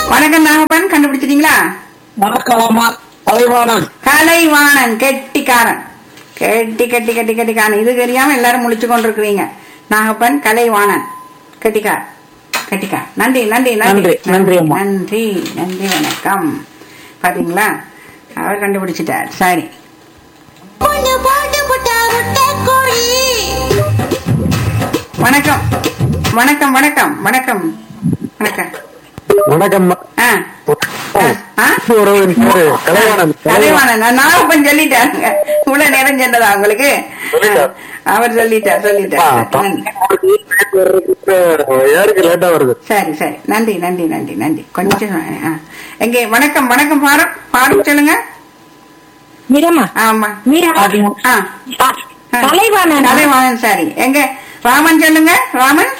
வணக்கம் நாகப்பன் கண்டுபிடிச்சிட்டீங்களா வணக்கம்மா தலைவாணன் கலைவாணன் கெட்டிக்காரன் கெட்டி கெட்டி கெட்டி கெட்டிக்காரன் இது தெரியாம எல்லாரும் முழிச்சு கொண்டிருக்கிறீங்க நாகப்பன் கலைவாணன் கெட்டிக்கார் கெட்டிக்கார் நன்றி நன்றி நன்றி, நன்றி அம்மா. நன்றி நன்றி வணக்கம் பாத்தீங்களா அவர் கண்டுபிடிச்சிட்டார் சரி பொண்ணு போட்டு புட்டா முட்டை கோழி வணக்கம் வணக்கம் வணக்கம் வணக்கம் வணக்கம் வணக்கம் ஆ ஆ, ஆ உறவின் பேரு கலைவாணன் கலைவாணன் நான் நாகப்பன் சொல்லிட்டாங்க இவ்வளவு நேரம் சொன்னதா உங்களுக்கு சொல்லிட்டார். அவர் சொல்லிட்டார் சொல்லிட்டார் நன்றி. யாருக்கு லேட்டா வருது சரி சரி நன்றி நன்றி நன்றி நன்றி கொஞ்சம் ஆ. எங்கே வணக்கம் வணக்கம் ஃபாரூக் ஃபாரூக் சொல்லுங்க மீரம்மா ஆமா மீரா ஆ கலைவாணன் கலைவாணன் சரி எங்க ராமன் சொல்லுங்க ராமன்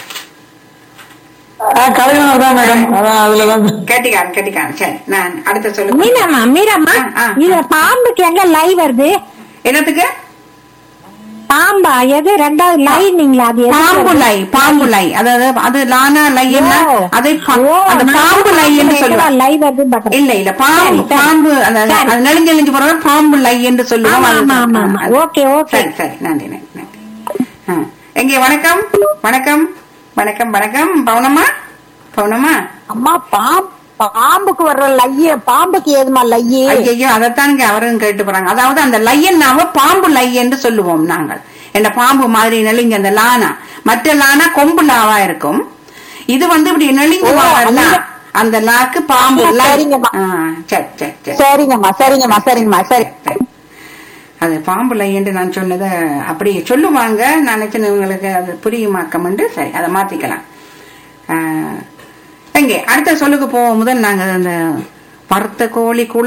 கலைவாணன் தான் மேடம் அதான் அதுலதான் கெட்டிக்காரன் கெட்டிக்காரன் சரி நான் அடுத்த சொல்லுங்க மீரம்மா மீரம்மா ஆ, ஆ. இது பாம்புக்கு எங்க லை வருது என்னத்துக்கு பாம்பா எது ரெண்டாவது லைனிங்களா அது எது பாம்பு வருது? லை பாம்பு லை அதாவது அது லானா லை என்ன ஓ. அதை பா- ஓ, அந்த நான் பாம்பு லை என்று பாம்புக்கு சொல்லுவாங்க எங்கடா லை வருது பாக்குறேன். இல்ல இல்ல பாம்பு சரி, சரி. பாம்பு அந்த சரி. அது நெளிஞ்சு நெளிஞ்சு போறது பாம்பு லை என்று சொல்லுவோம் ஆமா, அது- ஆமா, ஆமா, ஆமா. அது- ஓகே, ஓகே. சரி சரி நன்றி நன்றி நன்றி ஆ. எங்கே வணக்கம் வணக்கம் வணக்கம் வணக்கம் பவுனம்மா பவுனம்மா அம்மா பாம்பு பாம்புக்கு வர்ற லைய பாம்புக்கு ஏதுமா லையே ஐயோ அதைத்தான் இங்க அவரும் கேட்டு போறாங்க அதாவது அந்த லையன் நாம பாம்பு லை என்று சொல்லுவோம் நாங்கள் என்ன பாம்பு மாதிரி நெளிஞ்ச அந்த லானா மற்ற லானா கொம்பு லாவா இருக்கும் இது வந்து இப்படி நெளிஞ்சு ஓ, வர லா. அந்த- அந்த லாக்கு பாம்பு லை சரிங்கம்மா. ஆ, சரி சரி சரி சரிங்கம்மா சரிங்கம்மா சரிங்கம்மா சரி சரி. அது பாம்பு லை என்று நான் சொன்னதை அப்படி சொல்லுவாங்க நான் நினைச்சேன் இவங்களுக்கு அது புரியுமாக்கம் என்று சரி அதை மாத்திக்கலாம் ஆ, எங்கே அடுத்த சொல்லுக்கு போவோம் முதல் நாங்க அந்த வறுத்த கோழி குழ